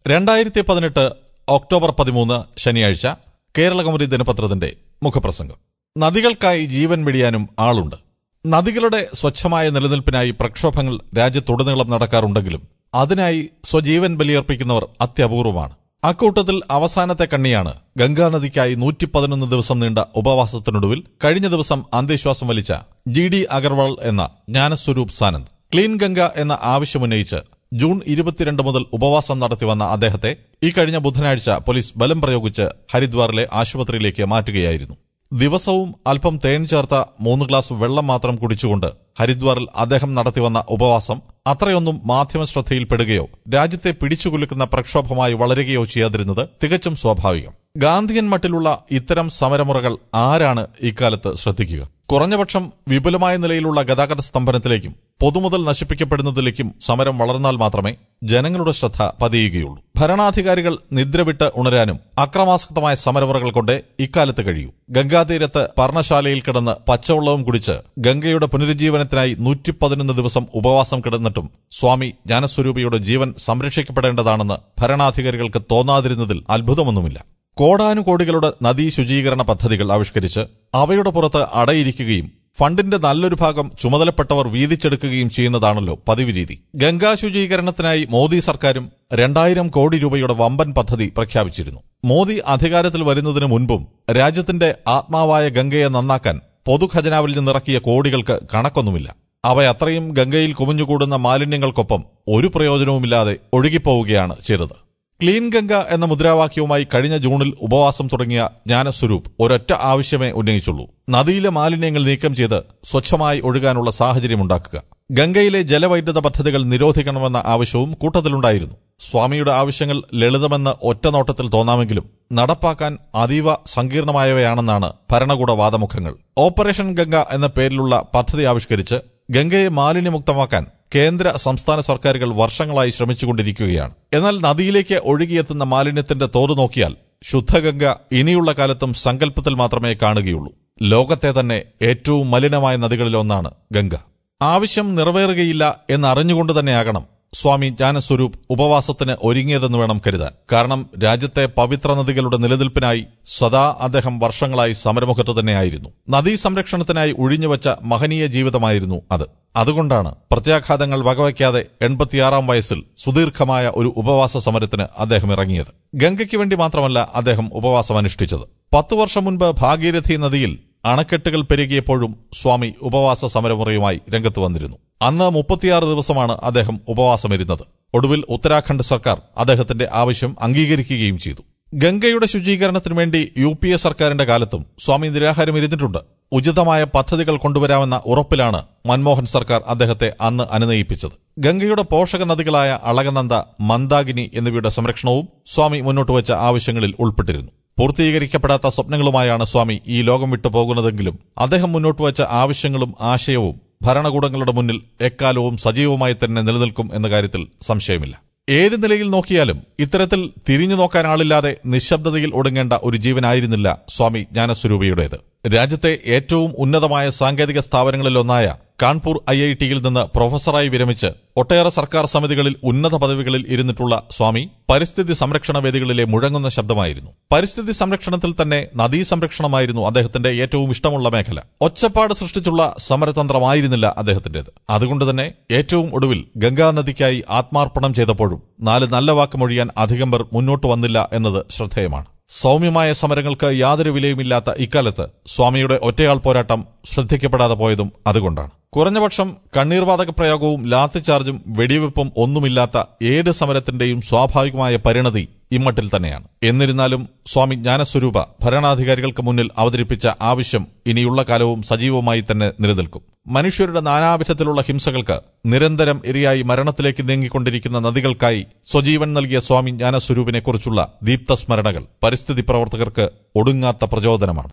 രണ്ടായിരത്തി പതിനെട്ട് ഒക്ടോബർ പതിമൂന്ന് ശനിയാഴ്ച കേരളകൗമുദി ദിനപത്രത്തിന്റെ മുഖപ്രസംഗം നദികൾക്കായി ജീവൻ വെടിയാനും ആളുണ്ട് നദികളുടെ സ്വച്ഛമായ നിലനിൽപ്പിനായി പ്രക്ഷോഭങ്ങൾ രാജ്യത്തുടനീളം നടക്കാറുണ്ടെങ്കിലും അതിനായി സ്വജീവൻ ബലിയർപ്പിക്കുന്നവർ അത്യപൂർവമാണ് അക്കൂട്ടത്തിൽ അവസാനത്തെ കണ്ണിയാണ് ഗംഗാനദിക്കായി നൂറ്റി പതിനൊന്ന് ദിവസം നീണ്ട ഉപവാസത്തിനൊടുവിൽ കഴിഞ്ഞ ദിവസം അന്ത്യശ്വാസം വലിച്ച ജി ഡി അഗർവാൾ എന്ന ജ്ഞാനസ്വരൂപ് സാനന്ദ് ക്ലീൻ ഗംഗ എന്ന ആവശ്യമുന്നയിച്ച് ജൂൺ ഇരുപത്തിരണ്ട് മുതൽ ഉപവാസം നടത്തിവന്ന അദ്ദേഹത്തെ ഈ കഴിഞ്ഞ ബുധനാഴ്ച പോലീസ് ബലം പ്രയോഗിച്ച് ഹരിദ്വാറിലെ ആശുപത്രിയിലേക്ക് മാറ്റുകയായിരുന്നു ദിവസവും അല്പം തേൻ ചേർത്ത മൂന്ന് ഗ്ലാസ് വെള്ളം മാത്രം കുടിച്ചുകൊണ്ട് ഹരിദ്വാറിൽ അദ്ദേഹം നടത്തിവന്ന ഉപവാസം അത്രയൊന്നും മാധ്യമ ശ്രദ്ധയിൽപ്പെടുകയോ രാജ്യത്തെ പിടിച്ചുകുലുക്കുന്ന പ്രക്ഷോഭമായി വളരുകയോ ചെയ്യാതിരുന്നത് തികച്ചും സ്വാഭാവികം ഗാന്ധിയൻ മട്ടിലുള്ള ഇത്തരം സമരമുറകൾ ആരാണ് ഇക്കാലത്ത് ശ്രദ്ധിക്കുക കുറഞ്ഞപക്ഷം വിപുലമായ നിലയിലുള്ള ഗതാഗത സ്തംഭനത്തിലേക്കും പൊതുമുതൽ നശിപ്പിക്കപ്പെടുന്നതിലേക്കും സമരം വളർന്നാൽ മാത്രമേ ജനങ്ങളുടെ ശ്രദ്ധ പതിയുകയുള്ളൂ ഭരണാധികാരികൾ നിദ്രവിട്ട് ഉണരാനും അക്രമാസക്തമായ സമരമുറകൾ കൊണ്ട് ഇക്കാലത്ത് കഴിയൂ ഗംഗാതീരത്ത് പർണശാലയിൽ കിടന്ന് പച്ചവെള്ളവും കുടിച്ച് ഗംഗയുടെ പുനരുജ്ജീവനത്തിനായി നൂറ്റി പതിനൊന്ന് ദിവസം ഉപവാസം കിടന്നിട്ടും സ്വാമി ജ്ഞാനസ്വരൂപിയുടെ ജീവൻ സംരക്ഷിക്കപ്പെടേണ്ടതാണെന്ന് ഭരണാധികാരികൾക്ക് തോന്നാതിരുന്നതിൽ അത്ഭുതമൊന്നുമില്ല കോടാനുകോടികളുടെ നദീ ശുചീകരണ പദ്ധതികൾ ആവിഷ്കരിച്ച് അവയുടെ പുറത്ത് അടയിരിക്കുകയും ഫണ്ടിന്റെ നല്ലൊരു ഭാഗം ചുമതലപ്പെട്ടവർ വീതിച്ചെടുക്കുകയും ചെയ്യുന്നതാണല്ലോ പതിവ് രീതി ഗംഗാ ശുചീകരണത്തിനായി മോദി സർക്കാരും രണ്ടായിരം കോടി രൂപയുടെ വമ്പൻ പദ്ധതി പ്രഖ്യാപിച്ചിരുന്നു മോദി അധികാരത്തിൽ വരുന്നതിന് മുൻപും രാജ്യത്തിന്റെ ആത്മാവായ ഗംഗയെ നന്നാക്കാൻ പൊതുഖജനാവിൽ നിന്നിറക്കിയ കോടികൾക്ക് കണക്കൊന്നുമില്ല അവയത്രയും ഗംഗയിൽ കുമിഞ്ഞുകൂടുന്ന മാലിന്യങ്ങൾക്കൊപ്പം ഒരു പ്രയോജനവുമില്ലാതെ ഒഴുകിപ്പോവുകയാണ് ചെയ്തത് ക്ലീൻ ഗംഗ എന്ന മുദ്രാവാക്യവുമായി കഴിഞ്ഞ ജൂണിൽ ഉപവാസം തുടങ്ങിയ ജ്ഞാനസ്വരൂപ് ഒരൊറ്റ ആവശ്യമേ ഉന്നയിച്ചുള്ളൂ നദിയിലെ മാലിന്യങ്ങൾ നീക്കം ചെയ്ത് സ്വച്ഛമായി ഒഴുകാനുള്ള സാഹചര്യമുണ്ടാക്കുക ഗംഗയിലെ ജലവൈദ്യുത പദ്ധതികൾ നിരോധിക്കണമെന്ന ആവശ്യവും കൂട്ടത്തിലുണ്ടായിരുന്നു സ്വാമിയുടെ ആവശ്യങ്ങൾ ലളിതമെന്ന് ഒറ്റനോട്ടത്തിൽ തോന്നാമെങ്കിലും നടപ്പാക്കാൻ അതീവ സങ്കീർണമായവയാണെന്നാണ് ഭരണകൂട വാദമുഖങ്ങൾ ഓപ്പറേഷൻ ഗംഗ എന്ന പേരിലുള്ള പദ്ധതി ആവിഷ്കരിച്ച് ഗംഗയെ മാലിന്യമുക്തമാക്കാൻ കേന്ദ്ര സംസ്ഥാന സർക്കാരുകൾ വർഷങ്ങളായി ശ്രമിച്ചുകൊണ്ടിരിക്കുകയാണ് എന്നാൽ നദിയിലേക്ക് ഒഴുകിയെത്തുന്ന മാലിന്യത്തിന്റെ തോത് നോക്കിയാൽ ശുദ്ധഗംഗ ഇനിയുള്ള കാലത്തും സങ്കല്പത്തിൽ മാത്രമേ കാണുകയുള്ളൂ ലോകത്തെ തന്നെ ഏറ്റവും മലിനമായ നദികളിലൊന്നാണ് ഗംഗ ആവശ്യം നിറവേറുകയില്ല എന്നറിഞ്ഞുകൊണ്ട് തന്നെയാകണം സ്വാമി ജ്ഞാനസ്വരൂപ് ഉപവാസത്തിന് ഒരുങ്ങിയതെന്ന് വേണം കരുതാൻ കാരണം രാജ്യത്തെ പവിത്ര നദികളുടെ നിലനിൽപ്പിനായി സദാ അദ്ദേഹം വർഷങ്ങളായി സമരമുഖത്ത് തന്നെയായിരുന്നു നദീ സംരക്ഷണത്തിനായി ഒഴിഞ്ഞുവച്ച മഹനീയ ജീവിതമായിരുന്നു അത് അതുകൊണ്ടാണ് പ്രത്യാഘാതങ്ങൾ വകവയ്ക്കാതെ എൺപത്തിയാറാം വയസ്സിൽ സുദീർഘമായ ഒരു ഉപവാസ സമരത്തിന് അദ്ദേഹം ഇറങ്ങിയത് ഗംഗയ്ക്ക് വേണ്ടി മാത്രമല്ല അദ്ദേഹം ഉപവാസം അനുഷ്ഠിച്ചത് പത്തു വർഷം മുൻപ് ഭാഗീരഥി നദിയിൽ അണക്കെട്ടുകൾ പെരുകിയപ്പോഴും സ്വാമി ഉപവാസ സമരമുറയുമായി രംഗത്ത് വന്നിരുന്നു അന്ന് മുപ്പത്തിയാറ് ദിവസമാണ് അദ്ദേഹം ഉപവാസമിരുന്നത് ഒടുവിൽ ഉത്തരാഖണ്ഡ് സർക്കാർ അദ്ദേഹത്തിന്റെ ആവശ്യം അംഗീകരിക്കുകയും ചെയ്തു ഗംഗയുടെ ശുചീകരണത്തിനു വേണ്ടി യു പി എ സർക്കാരിന്റെ കാലത്തും സ്വാമി നിരാഹാരം ഇരുന്നിട്ടുണ്ട് ഉചിതമായ പദ്ധതികൾ കൊണ്ടുവരാമെന്ന ഉറപ്പിലാണ് മൻമോഹൻ സർക്കാർ അദ്ദേഹത്തെ അന്ന് അനുനയിപ്പിച്ചത് ഗംഗയുടെ പോഷക നദികളായ അളകനന്ദ മന്ദാകിനി എന്നിവയുടെ സംരക്ഷണവും സ്വാമി മുന്നോട്ട് വച്ച ആവശ്യങ്ങളിൽ ഉൾപ്പെട്ടിരുന്നു പൂർത്തീകരിക്കപ്പെടാത്ത സ്വപ്നങ്ങളുമായാണ് സ്വാമി ഈ ലോകം വിട്ടു പോകുന്നതെങ്കിലും അദ്ദേഹം മുന്നോട്ട് വച്ച ആവശ്യങ്ങളും ആശയവും ഭരണകൂടങ്ങളുടെ മുന്നിൽ എക്കാലവും സജീവമായി തന്നെ നിലനിൽക്കും എന്ന കാര്യത്തിൽ സംശയമില്ല ഏത് നിലയിൽ നോക്കിയാലും ഇത്തരത്തിൽ തിരിഞ്ഞു നോക്കാൻ ആളില്ലാതെ നിശബ്ദതയിൽ ഒടുങ്ങേണ്ട ഒരു ജീവനായിരുന്നില്ല സ്വാമി ജ്ഞാനസ്വരൂപിയുടേത് രാജ്യത്തെ ഏറ്റവും ഉന്നതമായ സാങ്കേതിക സ്ഥാപനങ്ങളിലൊന്നായ കാൺപൂർ ഐ ഐ ടിയിൽ നിന്ന് പ്രൊഫസറായി വിരമിച്ച് ഒട്ടേറെ സർക്കാർ സമിതികളിൽ ഉന്നത പദവികളിൽ ഇരുന്നിട്ടുള്ള സ്വാമി പരിസ്ഥിതി സംരക്ഷണ വേദികളിലെ മുഴങ്ങുന്ന ശബ്ദമായിരുന്നു പരിസ്ഥിതി സംരക്ഷണത്തിൽ തന്നെ നദീ സംരക്ഷണമായിരുന്നു അദ്ദേഹത്തിന്റെ ഏറ്റവും ഇഷ്ടമുള്ള മേഖല ഒച്ചപ്പാട് സൃഷ്ടിച്ചുള്ള സമരതന്ത്രമായിരുന്നില്ല അദ്ദേഹത്തിന്റേത് അതുകൊണ്ട് തന്നെ ഏറ്റവും ഒടുവിൽ ഗംഗാനദിക്കായി ആത്മാർപ്പണം ചെയ്തപ്പോഴും നാല് നല്ല വാക്ക് മൊഴിയാൻ അധികം പേർ മുന്നോട്ട് വന്നില്ല എന്നത് ശ്രദ്ധേയമാണ് സൗമ്യമായ സമരങ്ങൾക്ക് യാതൊരു വിലയുമില്ലാത്ത ഇക്കാലത്ത് സ്വാമിയുടെ ഒറ്റയാൾ പോരാട്ടം ശ്രദ്ധിക്കപ്പെടാതെ പോയതും അതുകൊണ്ടാണ് കുറഞ്ഞപക്ഷം കണ്ണീർവാതക പ്രയോഗവും ലാത്തിചാർജും വെടിവെപ്പും ഒന്നുമില്ലാത്ത ഏത് സമരത്തിന്റെയും സ്വാഭാവികമായ പരിണതി ഇമ്മട്ടിൽ തന്നെയാണ് എന്നിരുന്നാലും സ്വാമി ജ്ഞാനസ്വരൂപ ഭരണാധികാരികൾക്ക് മുന്നിൽ അവതരിപ്പിച്ച ആവശ്യം ഇനിയുള്ള കാലവും സജീവമായി തന്നെ നിലനിൽക്കും മനുഷ്യരുടെ നാനാവിധത്തിലുള്ള ഹിംസകൾക്ക് നിരന്തരം ഇരയായി മരണത്തിലേക്ക് നീങ്ങിക്കൊണ്ടിരിക്കുന്ന നദികൾക്കായി സ്വജീവൻ നൽകിയ സ്വാമി ജ്ഞാനസ്വരൂപിനെക്കുറിച്ചുള്ള ദീപ്തസ്മരണകൾ പരിസ്ഥിതി പ്രവർത്തകർക്ക് ഒടുങ്ങാത്ത പ്രചോദനമാണ്